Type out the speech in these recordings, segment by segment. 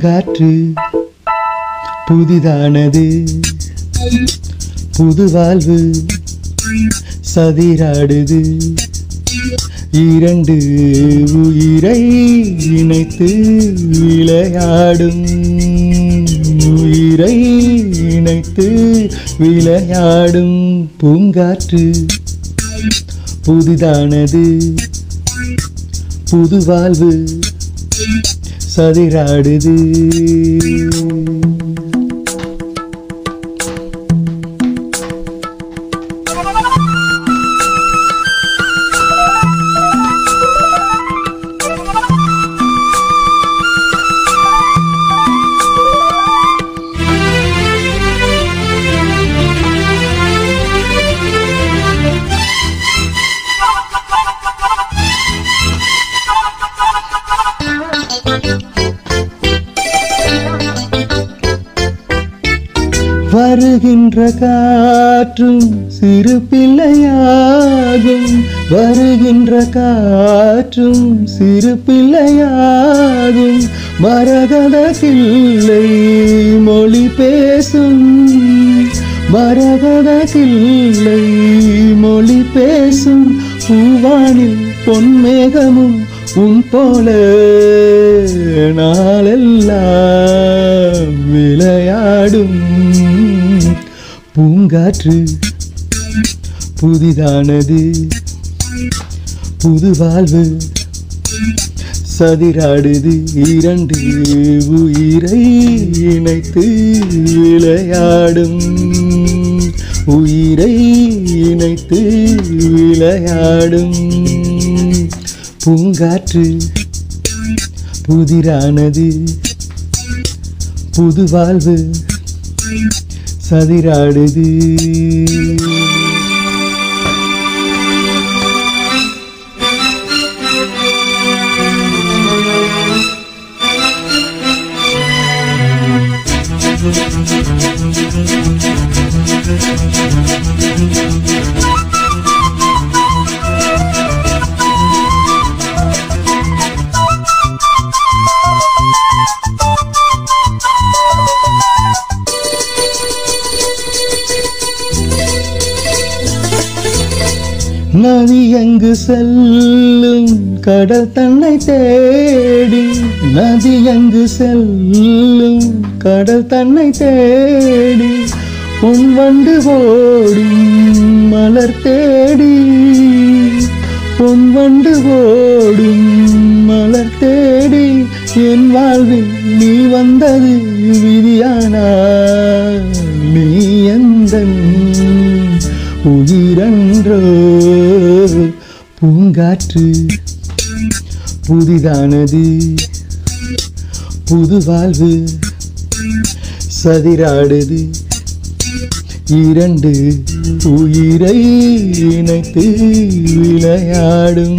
பூங்காற்று புதிதானது புது வாழ்வு சதிராடுது இரண்டு உயிரை இணைத்து விளையாடும் உயிரை இணைத்து விளையாடும் பூங்காற்று புதிதானது புது வாழ்வு சதிராடுது வருகின்ற காற்றும் சிறு பிள்ளையாகும் வருகின்ற காற்றும் சிறு பிள்ளையாகும் மரகத கிள்ளை மொழி பேசும் மரகத கிள்ளை மொழி பேசும் பூவானில் பொன்மேகமும் உன் போல நாளெல்லாம் விளையாடும் பூங்காற்று புதிதானது புது வாழ்வு சதிராடுது இரண்டு உயிரை இணைத்து விளையாடும் உயிரை இணைத்து விளையாடும் பூங்காற்று புதிரானது புது வாழ்வு சதிராடுது நதி எங்கு செல்லும் கடல் தன்னை தேடி நதி எங்கு செல்லும் கடல் தன்னை தேடி உன் வண்டு ஓடும் மலர் தேடி உன் வண்டு ஓடும் மலர் தேடி என் வாழ்வில் நீ வந்தது விதியானா நீ எந்தன் உயிரன்றோ பூங்காற்று புதிதானது புது வாழ்வு சதிராடுது இரண்டு உயிரை இணைத்து விளையாடும்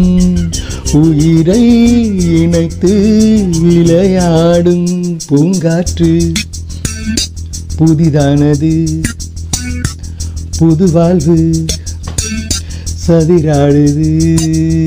உயிரை இணைத்து விளையாடும் பூங்காற்று புதிதானது புது வாழ்வு சதிராடுது